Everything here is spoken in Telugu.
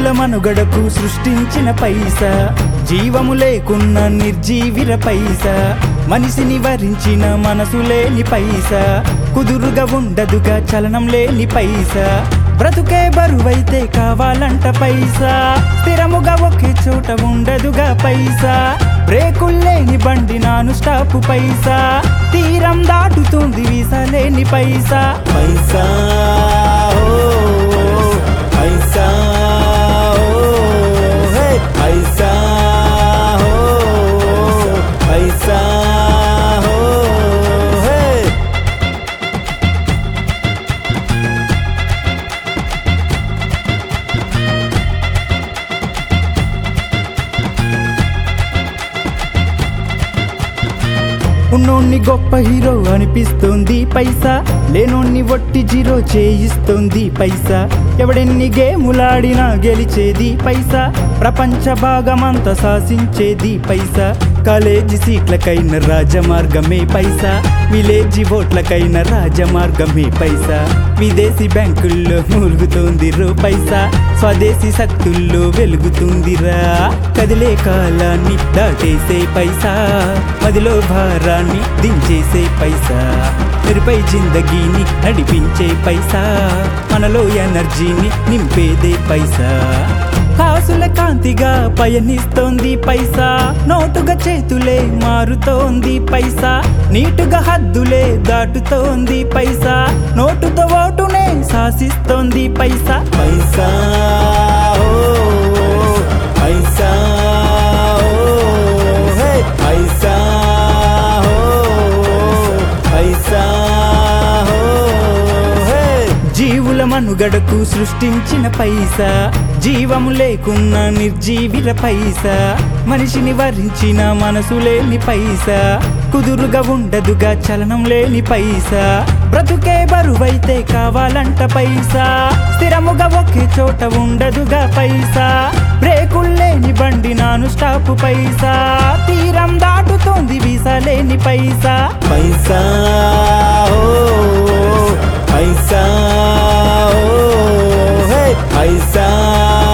జీవుల మనుగడకు సృష్టించిన పైసా జీవము లేకున్న నిర్జీవిర పైసా మనిషిని వరించిన మనసు లేని పైసా కుదురుగా ఉండదుగా చలనం లేని పైసా బ్రతుకే బరువైతే కావాలంట పైసా స్థిరముగా ఒకే చోట ఉండదుగా పైసా బ్రేకుల్లేని బండి నాను స్టాపు పైసా తీరం దాటుతుంది వీసా లేని పైసా పైసా ఓ పైసా ఓ హే పైసా ఓ పైసా ఓ హే ఉన్నోన్ని గొప్ప హీరో అనిపిస్తుంది పైసా లేనోన్ని ఒట్టి జీరో చేయిస్తుంది పైసా ఎవడెన్ని గేములాడినా గెలిచేది పైసా ప్రపంచ భాగమంతా శాసించేది పైసా కాలేజీ సీట్లకైన రాజమార్గమే పైసా విలేజీ ఓట్లకైన రాజమార్గమే పైసా విదేశీ బ్యాంకుల్లో మూలుగుతోంది రో పైసా స్వదేశీ శక్తుల్లో వెలుగుతుందిరా కదిలే కాలాన్ని దాటేసే పైసా మదిలో భారాన్ని దించేసే పైసా మెరుపై జిందగీని నడిపించే పైసా మనలో ఎనర్జీని నింపేదే పైసా కాసుల కాంతిగా పయనిస్తోంది పైసా నోటుగా చేతులే మారుతోంది పైసా నీటుగా హద్దులే దాటుతోంది పైసా నోటుతో ఓటునే శాసిస్తోంది పైసా పైసా ఓ పైసా ఓ హే పైసా ఓ పైసా ఓ హే జీవుల మనుగడకు సృష్టించిన పైసా జీవము లేకున్న నిర్జీవిర పైసా మనిషిని వరించిన మనసు లేని పైసా కుదురుగా ఉండదుగా చలనం లేని పైసా బ్రతుకే బరువైతే కావాలంట పైసా స్థిరముగా ఒకే చోట ఉండదుగా పైసా బ్రేకుల్లేని బండి నాను స్టాపు పైసా తీరం దాటుతోంది వీసా లేని పైసా పైసా ఓ పైసా ఓ హే పైసా